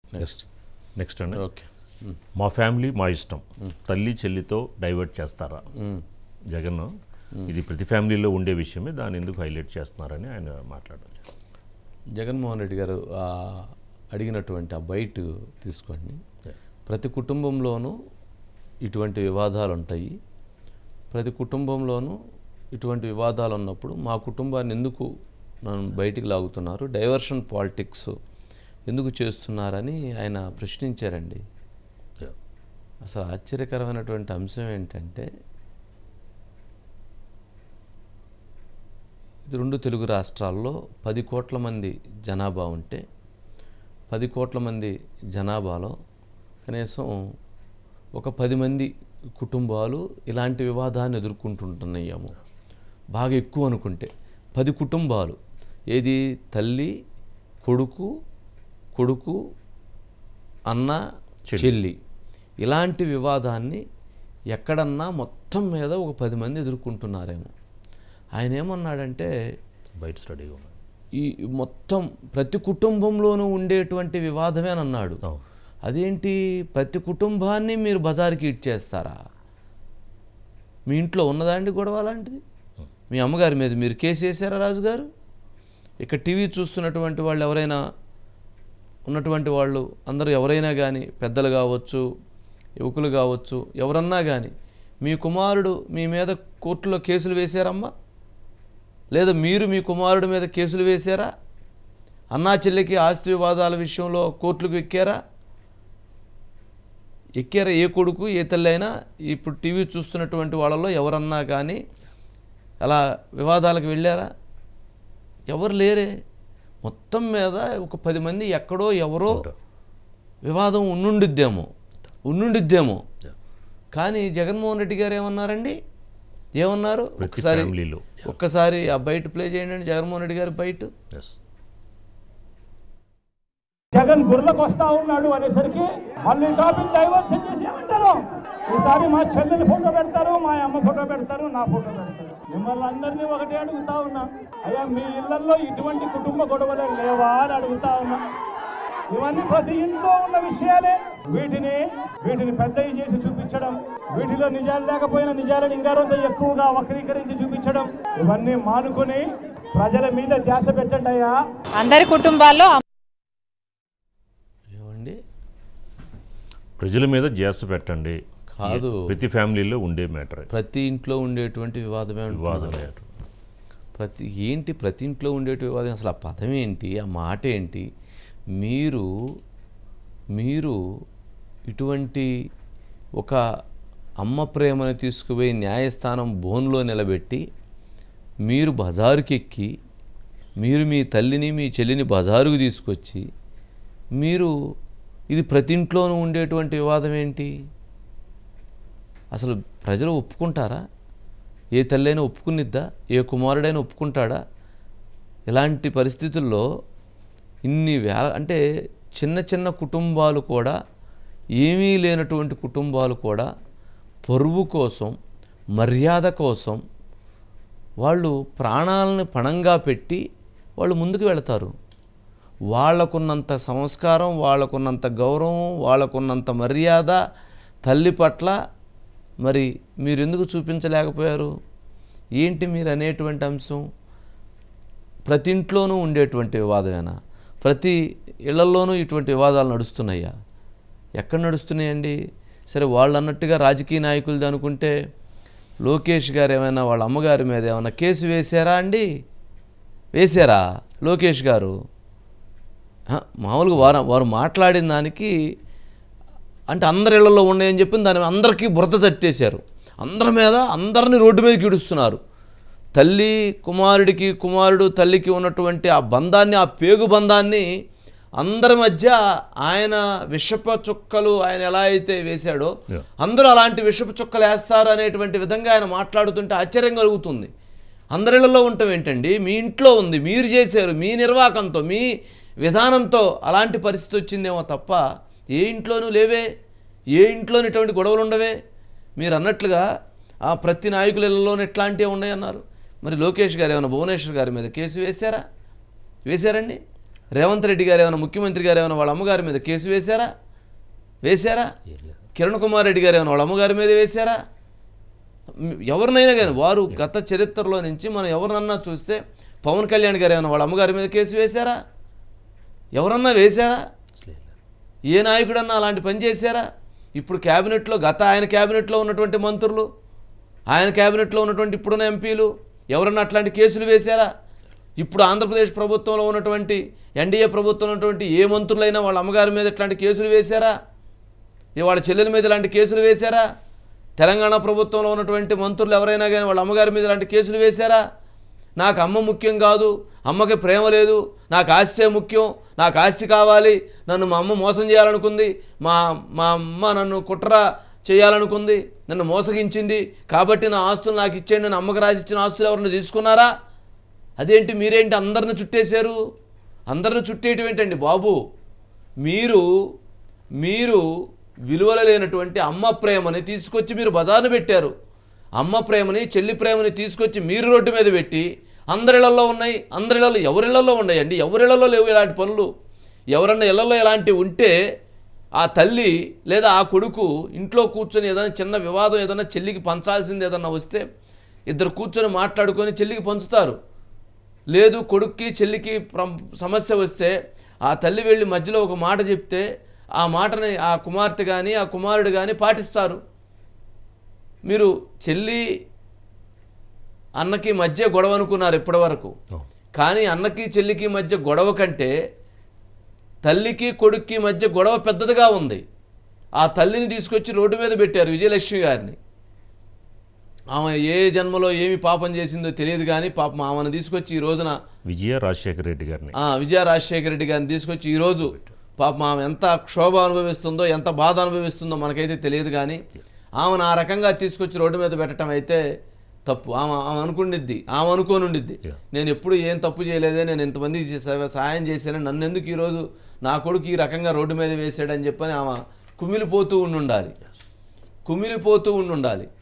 Next next అండి okay మా family మా ఇష్టం తల్లి చెల్లితో డైవర్ట్ చేస్తారా జగన్ ఇది ప్రతి ఫ్యామిలీలో ఉండే విషయమే దాన్ని ఎందుకు హైలైట్ చేస్తున్నారని ఆయన మాట్లాడారు జగన్మోహన్ రెడ్డి గారు ఆ, అడిగినటువంటి ఆ బయట తీసుకోండి ప్రతి కుటుంబంలోనూ ఇటువంటి వివాదాలు ఉంటాయి ప్రతి కుటుంబంలోనూ ఇటువంటి వివాదాలు ఉన్నప్పుడు మా కుటుంబాన్ని ఎందుకు నన్ను బయటికి లాగుతున్నారు డైవర్షన్ పాలిటిక్స్ ఎందుకు చేస్తున్నారని ఆయన ప్రశ్నించారండి Yeah. అసలు ఆశ్చర్యకరమైనటువంటి అంశం ఏంటంటే ఇది రెండు తెలుగు రాష్ట్రాల్లో పది కోట్ల మంది జనాభా ఉంటే పది కోట్ల మంది జనాభాలో కనీసం ఒక పది మంది కుటుంబాలు ఇలాంటి వివాదాన్ని ఎదుర్కొంటుంటున్నాయేమో బాగా ఎక్కువ అనుకుంటే పది కుటుంబాలు ఏది తల్లి కొడుకు కొడుకు అన్న చెల్లి ఇలాంటి వివాదాన్ని ఎక్కడన్నా మొత్తం మీద ఒక పది మంది ఎదుర్కొంటున్నారేమో ఆయన ఏమన్నాడంటే బయట స్టడీగా ఉంది ఈ మొత్తం ప్రతి కుటుంబంలోనూ ఉండేటువంటి వివాదమే అని అన్నాడు అవును. అదేంటి ప్రతి కుటుంబాన్ని మీరు బజార్కి ఇచ్చేస్తారా మీ ఇంట్లో ఉన్నదా అండి గొడవ అలాంటిది మీ అమ్మగారి మీద మీరు కేసు వేసారా రాజుగారు ఇక టీవీ చూస్తున్నటువంటి వాళ్ళు ఎవరైనా ఉన్నటువంటి వాళ్ళు అందరూ ఎవరైనా కానీ పెద్దలు కావచ్చు యువకులు కావచ్చు ఎవరన్నా కానీ మీ కుమారుడు మీ మీద కోర్టులో కేసులు వేశారమ్మా లేదా మీరు మీ కుమారుడి మీద కేసులు వేశారా అన్నా చెల్లికి ఆస్తి వివాదాల విషయంలో కోర్టులకు ఎక్కారా ఎక్కారా ఏ కొడుకు ఏ తల్లి అయినా ఇప్పుడు టీవీ చూస్తున్నటువంటి వాళ్ళలో ఎవరన్నా కానీ అలా వివాదాలకు వెళ్ళారా ఎవరు లేరే మొత్తం మీద ఒక పది మంది ఎక్కడో ఎవరో వివాదం ఉండుండిద్దేమో ఉండుండిద్దేమో Yeah. కానీ జగన్మోహన్ రెడ్డి గారు ఏమన్నారండి ఏమన్నారు ప్రతి ఒక్కసారి ఫ్యామిలీలో ఒక్కసారి ఆ బయట ప్లే చేయండి అండి జగన్మోహన్ రెడ్డి గారి బయట ఎస్ జగన్ గుర్లకు వస్తా ఉన్నాడు అనేసరికి మళ్ళీ టాపిక్ డైవర్షన్ చేసి ఏమంటారు ఈసారి మా చెల్లెలి ఫోటో పెడతారు మా అమ్మ ఫోటో పెడతారు నా ఫోటో పెడతారు మిమ్మల్ని అందరినీ ఒకటే అడుగుతా ఉన్నా అయ్యా మీ ఇళ్లలో ఇటువంటి కుటుంబ గొడవలు లేవా అని అడుగుతా ఉన్నా ఇవన్నీ ప్రతి ఇంట్లో ఉన్న విషయాలే వీటిని వీటిని పెద్దవి చేసి చూపించడం వీటిలో నిజాలు లేకపోయినా నిజాలను ఇంకారంత ఎక్కువగా వక్రీకరించి చూపించడం ఇవన్నీ మానుకొని ప్రజల మీద ధ్యాస పెట్టండి అయ్యా అందరి కుటుంబాల్లో ఏమండి ప్రజల మీద జాస పెట్టండి కాదు. ప్రతి ఫ్యామిలీలో ఉండే మ్యాటర్ ప్రతి ఇంట్లో ఉండేటువంటి వివాదమే వివాదం అంటున్నారు. ప్రతి ఏంటి ప్రతి ఇంట్లో ఉండేటి వివాదం అసలు ఆ పదం ఏంటి ఆ మాట ఏంటి మీరు మీరు ఇటువంటి ఒక అమ్మ ప్రేమను తీసుకుపోయి న్యాయస్థానం బోన్లో నిలబెట్టి మీరు బజారుకి ఎక్కి మీరు మీ తల్లిని మీ చెల్లిని బజారుకు తీసుకొచ్చి మీరు ఇది ప్రతి ఇంట్లోనూ ఉండేటువంటి వివాదం ఏంటి అసలు ప్రజలు ఒప్పుకుంటారా ఏ తల్లైనా ఒప్పుకునిద్దా ఏ కుమారుడైనా ఒప్పుకుంటాడా ఇలాంటి పరిస్థితుల్లో ఇన్ని వేల అంటే చిన్న చిన్న కుటుంబాలు కూడా ఏమీ లేనటువంటి కుటుంబాలు కూడా పరువు కోసం మర్యాద కోసం వాళ్ళు ప్రాణాలను పణంగా పెట్టి వాళ్ళు ముందుకు వెళతారు వాళ్ళకున్నంత సంస్కారం వాళ్ళకున్నంత గౌరవం వాళ్ళకున్నంత మర్యాద తల్లి పట్ల మరి మీరు ఎందుకు చూపించలేకపోయారు ఏంటి మీరు అనేటువంటి అంశం ప్రతి ఇంట్లోనూ ఉండేటువంటి వివాదమేనా ప్రతి ఇళ్లలోనూ ఇటువంటి వివాదాలు నడుస్తున్నాయా ఎక్కడ నడుస్తున్నాయండి సరే వాళ్ళు అన్నట్టుగా రాజకీయ నాయకులది అనుకుంటే లోకేష్ గారు ఏమైనా వాళ్ళ అమ్మగారి మీద ఏమైనా కేసు వేశారా అండి వేశారా లోకేష్ గారు ఆ, మామూలుగా వారు వారు మాట్లాడిన దానికి అంటే అందరి ఇళ్లలో ఉన్నాయని చెప్పి దాని మీద అందరికీ బురద తట్టేశారు అందరి మీద అందరిని రోడ్డు మీదకి ఇడుస్తున్నారు తల్లి కుమారుడికి కుమారుడు తల్లికి ఉన్నటువంటి ఆ బంధాన్ని ఆ పేగు బంధాన్ని అందరి మధ్య ఆయన విషప చుక్కలు ఆయన ఎలా అయితే వేశాడో Yeah. అందరూ అలాంటి విషపు చుక్కలు వేస్తారు అనేటువంటి విధంగా ఆయన మాట్లాడుతుంటే ఆశ్చర్యం కలుగుతుంది అందరిళ్లలో ఉండటం ఏంటండి మీ ఇంట్లో ఉంది మీరు చేశారు మీ నిర్వాకంతో మీ విధానంతో అలాంటి పరిస్థితి వచ్చిందేమో తప్ప ఏ ఇంట్లోనూ లేవే ఏ ఇంట్లోనూ ఇటువంటి గొడవలు ఉండవే మీరు అన్నట్లుగా ఆ ప్రతి నాయకులలోనూ ఇట్లాంటివి ఉన్నాయన్నారు మరి లోకేష్ గారు ఏమైనా భువనేశ్వర్ గారి మీద కేసు వేశారా వేశారండి రేవంత్ రెడ్డి గారు ఏమైనా ముఖ్యమంత్రి గారు ఏమైనా వాళ్ళ అమ్మగారి మీద కేసు వేశారా వేశారా ఏం లేదు. కిరణ్ కుమార్ రెడ్డి గారు ఏమైనా వాళ్ళ అమ్మగారి మీద వేశారా మ్, ఎవరినైనా కానీ వారు గత చరిత్రలో నుంచి మనం ఎవరినన్నా చూస్తే పవన్ కళ్యాణ్ గారు ఏమైనా వాళ్ళ అమ్మగారి మీద కేసు వేశారా ఎవరన్నా వేశారా అసలు ఏం లేదు. ఏ నాయకుడన్నా అలాంటి పని చేశారా ఇప్పుడు క్యాబినెట్లో గత ఆయన క్యాబినెట్లో ఉన్నటువంటి మంత్రులు ఆయన క్యాబినెట్లో ఉన్నటువంటి ఇప్పుడున్న ఎంపీలు ఎవరన్నా అట్లాంటి కేసులు వేశారా ఇప్పుడు ఆంధ్రప్రదేశ్ ప్రభుత్వంలో ఉన్నటువంటి ఎన్డీఏ ప్రభుత్వంలో ఉన్నటువంటి ఏ మంత్రులైనా వాళ్ళ అమ్మగారి మీద ఇట్లాంటి కేసులు వేశారా ఏ వాళ్ళ చెల్లెల మీద ఇలాంటి కేసులు వేశారా తెలంగాణ ప్రభుత్వంలో ఉన్నటువంటి మంత్రులు ఎవరైనా కానీ వాళ్ళ అమ్మగారి మీద ఇలాంటి కేసులు వేశారా నాకు అమ్మ ముఖ్యం కాదు అమ్మకి ప్రేమ లేదు నాకు ఆస్తే ముఖ్యం నాకు ఆస్తి కావాలి నన్ను మా అమ్మ మోసం చేయాలనుకుంది మా మా అమ్మ నన్ను కుట్ర చేయాలనుకుంది నన్ను మోసగించింది కాబట్టి నా ఆస్తులు నాకు ఇచ్చేయండి నన్ను అమ్మకి రాసి ఇచ్చిన ఆస్తులు ఎవరిని తీసుకున్నారా అదేంటి మీరేంటి అందరిని చుట్టేశారు అందరిని చుట్టేయటం ఏంటండి బాబు మీరు మీరు విలువలు లేనటువంటి అమ్మ ప్రేమని తీసుకొచ్చి మీరు బజార్ను పెట్టారు అమ్మ ప్రేమని చెల్లి ప్రేమని తీసుకొచ్చి మీరు రోడ్డు మీద పెట్టి అందరిళ్లలో ఉన్నాయి అందరిళ్లలో ఎవరిళ్లలో ఉన్నాయండి ఎవరిళ్లలో లేవు ఇలాంటి పనులు ఎవరన్నా ఇళ్లలో ఇలాంటివి ఉంటే ఆ తల్లి లేదా ఆ కొడుకు ఇంట్లో కూర్చొని ఏదైనా చిన్న వివాదం ఏదైనా చెల్లికి పంచాల్సింది ఏదన్నా వస్తే ఇద్దరు కూర్చొని మాట్లాడుకొని చెల్లికి పంచుతారు లేదు కొడుక్కి చెల్లికి ప్రం- సమస్య వస్తే ఆ తల్లి వెళ్ళి మధ్యలో ఒక మాట చెప్తే ఆ మాటని ఆ కుమార్తె కానీ ఆ కుమారుడు కానీ పాటిస్తారు మీరు చెల్లి అన్నకి మధ్య గొడవ అనుకున్నారు ఇప్పటివరకు అవును. కానీ అన్నకి చెల్లికి మధ్య గొడవ కంటే తల్లికి కొడుక్కి మధ్య గొడవ పెద్దదిగా ఉంది ఆ తల్లిని తీసుకొచ్చి రోడ్డు మీద పెట్టారు విజయలక్ష్మి గారిని ఆమె ఏ జన్మలో ఏమి పాపం చేసిందో తెలియదు కానీ పాపం ఆమెను తీసుకొచ్చి ఈ రోజున విజయ రాజశేఖర రెడ్డి గారిని ఆ, విజయ రాజశేఖర రెడ్డి గారిని తీసుకొచ్చి ఈరోజు పాపం ఆమె ఎంత క్షోభ అనుభవిస్తుందో ఎంత బాధ అనుభవిస్తుందో మనకైతే తెలియదు కానీ ఆమెను ఆ రకంగా తీసుకొచ్చి రోడ్డు మీద పెట్టడం అయితే తప్పు ఆమె ఆమె అనుకుండిద్ది ఆమె అనుకోని ఉండిద్ది Yeah. నేను ఎప్పుడు ఏం తప్పు చేయలేదే నేను ఎంతమందికి చేసా- సహాయం చేశాను నన్ను ఎందుకు ఈరోజు నా కొడుకు ఈ రకంగా రోడ్డు మీద వేసాడని చెప్పని ఆమె కుమిలిపోతూ ఉండి ఉండాలి కుమిలిపోతూ ఉండి ఉండాలి